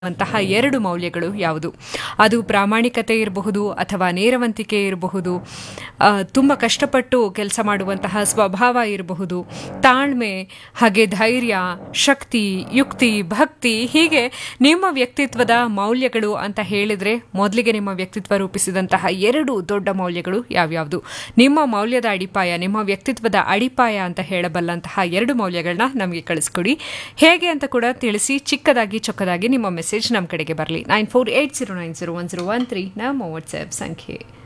ಅಂತಹ ಎರಡು ಮೌಲ್ಯಗಳು ಯಾವುದು ಅದು ಪ್ರಾಮಾಣಿಕತೆ ಇರಬಹುದು ಅಥವಾ ನೇರವಂತಿಕೆ ಇರಬಹುದು ಆ, ತುಂಬ ಕಷ್ಟಪಟ್ಟು ಕೆಲಸ ಮಾಡುವಂತಹ ಸ್ವಭಾವ ಇರಬಹುದು ತಾಳ್ಮೆ ಹಾಗೆ ಧೈರ್ಯ ಶಕ್ತಿ ಯುಕ್ತಿ ಭಕ್ತಿ ಹೀಗೆ ನಿಮ್ಮ ವ್ಯಕ್ತಿತ್ವದ ಮೌಲ್ಯಗಳು ಅಂತ ಹೇಳಿದ್ರೆ ಮೊದಲಿಗೆ ನಿಮ್ಮ ವ್ಯಕ್ತಿತ್ವ ರೂಪಿಸಿದಂತಹ ಎರಡು ದೊಡ್ಡ ಮೌಲ್ಯಗಳು ಯಾವ್ಯಾವುದು ನಿಮ್ಮ ಮೌಲ್ಯದ ಅಡಿಪಾಯ ನಿಮ್ಮ ವ್ಯಕ್ತಿತ್ವದ ಅಡಿಪಾಯ ಅಂತ ಹೇಳಬಲ್ಲಂತಹ ಎರಡು ಮೌಲ್ಯಗಳನ್ನ ನಮಗೆ ಕಳಿಸ್ಕೊಡಿ ಹೇಗೆ ಅಂತ ಕೂಡ ತಿಳಿಸಿ ಚಿಕ್ಕದಾಗಿ ಚೊಕ್ಕದಾಗಿ ನಿಮ್ಮ ಮೆಸೇಜ್ ನಮ್ಮ ಕಡೆಗೆ ಬರಲಿ nine four eight zero nine zero one zero one three ನಮ್ಮ ವಾಟ್ಸ್ಆ್ಯಪ್ ಸಂಖ್ಯೆ